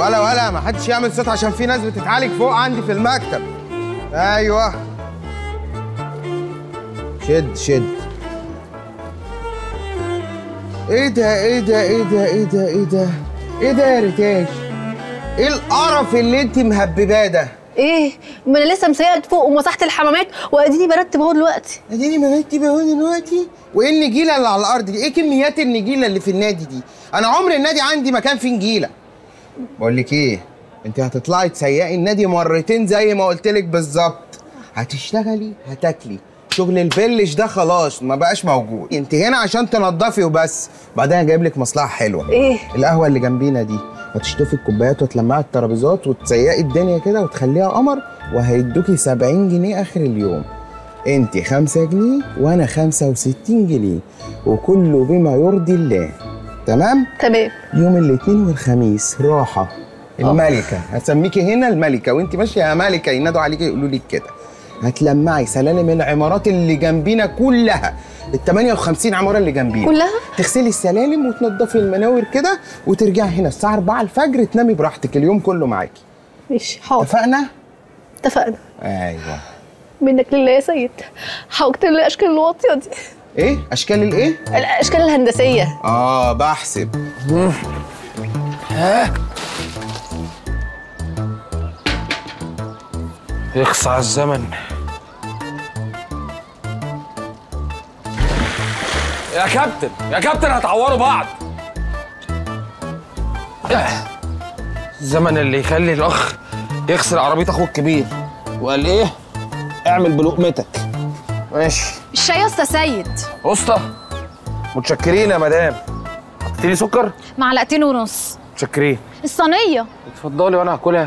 ولا ولا ما حدش يعمل صوت عشان في ناس بتتعالج فوق عندي في المكتب ايوه شد شد ايه ده ايه ده ايه ده ايه ده ايه ده ايه ده يا ريتاش ايه القرف اللي انت مهبباه ده ايه ما انا لسه مسيقت فوق ومسحت الحمامات واديني برتب اهو دلوقتي اديني بناتي اهو دلوقتي وايه النجيله اللي على الارض دي ايه كميات النجيله اللي في النادي دي انا عمري النادي عندي مكان فيه نجيله بقول لك ايه انت هتطلعي تسيقي النادي مرتين زي ما قلت لك بالظبط هتشتغلي هتاكلي شغل الفيلج ده خلاص ما بقاش موجود انت هنا عشان تنضفي وبس بعدين جايب لك مصلحه حلوه ايه القهوه اللي جنبينا دي هتشطفي الكوبايات وتلمعي الترابيزات وتسيقي الدنيا كده وتخليها قمر وهيدوكي 70 جنيه اخر اليوم انت 5 جنيه وانا 65 جنيه وكله بما يرضي الله تمام تمام يوم الاثنين والخميس راحه الملكه هسميكي هنا الملكه وانت ماشيه يا ملكه ينادوا عليكي يقولوا لك كده هتلمعي سلالم العمارات اللي جنبينا كلها ال 58 عماره اللي جنبينا كلها؟ تغسلي السلالم وتنضفي المناور كده وترجعي هنا الساعه 4 الفجر تنامي براحتك اليوم كله معاكي ماشي حاضر اتفقنا اتفقنا ايوه منك لله يا سيد حوجت لي الاشكال الواطيه دي ايه اشكال الايه الاشكال الهندسيه اه بحسب يخص على الزمن يا كابتن يا كابتن هتعوروا بعض الزمن اللي يخلي الاخ يغسل عربيه اخوه الكبير وقال ايه اعمل بلقمتك ماشي الشاي يا اسطى سيد اسطى متشكرين يا مدام حطيتي لي سكر معلقتين ونص متشكرين الصينيه اتفضلي وانا هاكلها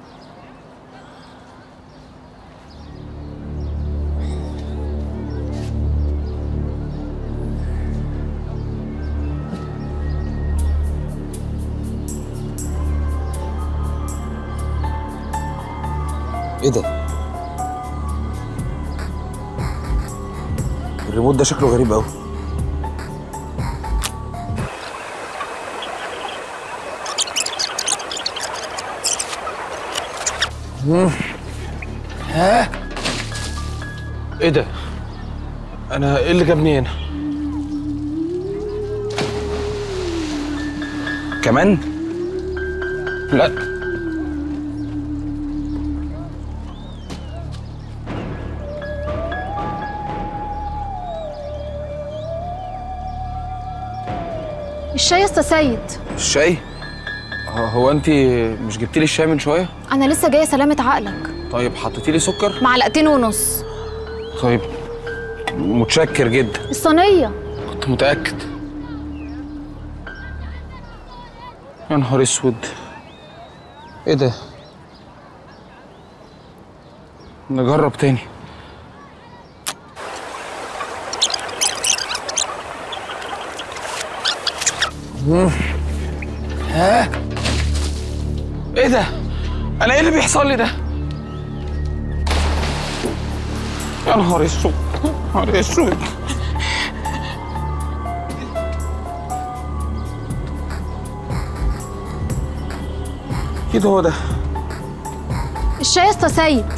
ايه ده؟ الريموت ده شكله غريب قوي ايه ده؟ انا ايه اللي جابني هنا؟ كمان؟ لا الشاي يا اسطى سيد الشاي؟ هو- هو انت مش جبتي لي الشاي من شويه؟ انا لسه جايه سلامه عقلك طيب حطيتي لي سكر؟ معلقتين ونص طيب متشكر جدا الصينيه كنت متأكد يا نهار اسود ايه ده؟ نجرب تاني مم. ها ايه ده؟ انا ايه اللي بيحصل لي ده؟ يا نهار اسود يا نهار اسود اكيد هو ده الشاي يا اسطى سيد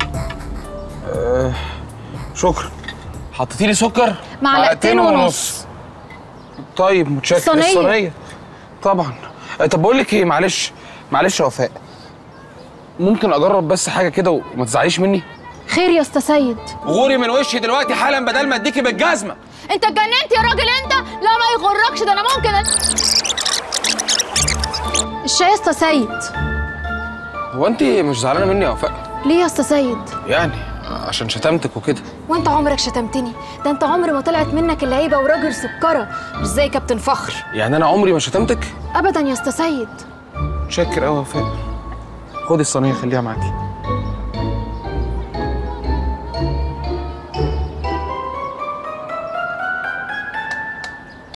شكرا حطيتي لي سكر معلقتين ونص طيب متشكر الصينية. الصينيه طبعا آه، طب بقول لك ايه معلش معلش يا وفاء ممكن اجرب بس حاجه كده وما تزعليش مني خير يا اسطى سيد غوري من وشي دلوقتي حالا بدل ما اديكي بالجزمه انت اتجننت يا راجل انت لا ما يغركش ده انا ممكن أ- الشاي يا اسطى سيد هو انت مش زعلانه مني يا وفاء ليه يا اسطى سيد يعني عشان شتمتك وكده وانت عمرك شتمتني ده انت عمر ما طلعت منك العيبه وراجل سكره مش زي كابتن فخر يعني انا عمري ما شتمتك ابدا يا اسطى سيد متشكر قوي يا وفاء خدي الصينيه خليها معاكي